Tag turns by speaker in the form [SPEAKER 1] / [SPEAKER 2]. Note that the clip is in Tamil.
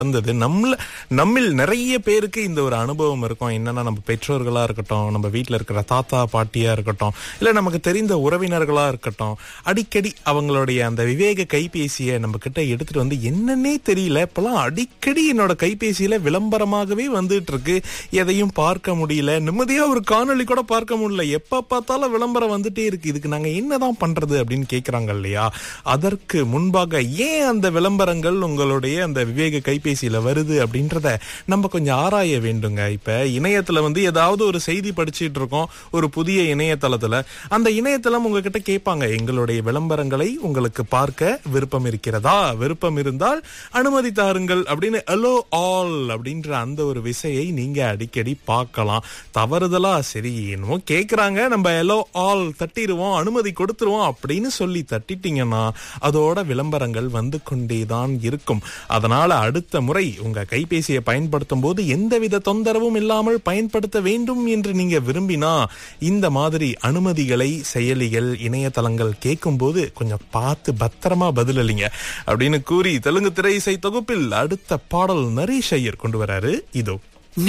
[SPEAKER 1] வந்தது நம்மள நம்மில் நிறைய பேருக்கு இந்த ஒரு அனுபவம் இருக்கும் என்னன்னா நம்ம பெற்றோர்களா இருக்கட்டும் நம்ம வீட்ல இருக்கிற தாத்தா பாட்டியா இருக்கட்டும் இல்ல நமக்கு தெரிந்த உறவினர்களா இருக்கட்டும் அடிக்கடி அவங்களுடைய அந்த விவேக கைபேசியை நம்ம கிட்ட எடுத்துட்டு வந்து என்னன்னே தெரியல இப்பெல்லாம் அடிக்கடி என்னோட கைபேசியில விளம்பரமாகவே வந்துட்டு இருக்கு எதையும் பார்க்க முடியல நிம்மதியா ஒரு காணொளி கூட பார்க்க முடியல எப்ப பார்த்தாலும் விளம்பரம் வந்துட்டே இருக்கு இதுக்கு நாங்க என்னதான் பண்றது அப்படின்னு கேக்குறாங்க இல்லையா அதற்கு முன்பாக ஏன் அந்த விளம்பரங்கள் உங்களுடைய அந்த விவேக கைபேசியில வருது அப்படின்றத நம்ம கொஞ்சம் ஆராய வேண்டுங்க இப்ப இணையத்துல வந்து ஏதாவது ஒரு செய்தி படிச்சிட்டு இருக்கோம் ஒரு புதிய இணையதளத்துல அந்த இணையதளம் உங்ககிட்ட கேட்பாங்க எங்களுடைய விளம்பரங்களை உங்களுக்கு பார்க்க விருப்பம் இருக்கிறதா விருப்பம் இருந்தால் அனுமதி தாருங்கள் அப்படின்னு அலோ ஆல் அப்படின்ற அந்த ஒரு விசையை நீங்க அடிக்கடி பார்க்கலாம் தவறுதலா சரி என்னமோ கேக்குறாங்க நம்ம எலோ ஆல் தட்டிடுவோம் அனுமதி கொடுத்துருவோம் அப்படின்னு சொல்லி தட்டிட்டீங்கன்னா அதோட விளம்பரங்கள் வந்து கொண்டேதான் இருக்கும் அதனால அடுத்த முறை உங்க கைபேசியை பயன்படுத்தும் போது எந்தவித தொந்தரவும் இல்லாமல் பயன்படுத்த வேண்டும் என்று நீங்க விரும்பினா இந்த மாதிரி அனுமதிகளை செயலிகள் இணையதளங்கள் கேட்கும் போது கொஞ்சம் பார்த்து பத்திரமா பதிலளிங்க அப்படின்னு கூறி தெலுங்கு திரை இசை தொகுப்பில் அடுத்த பாடல் நரேஷ் ஐயர் கொண்டு வராரு இதோ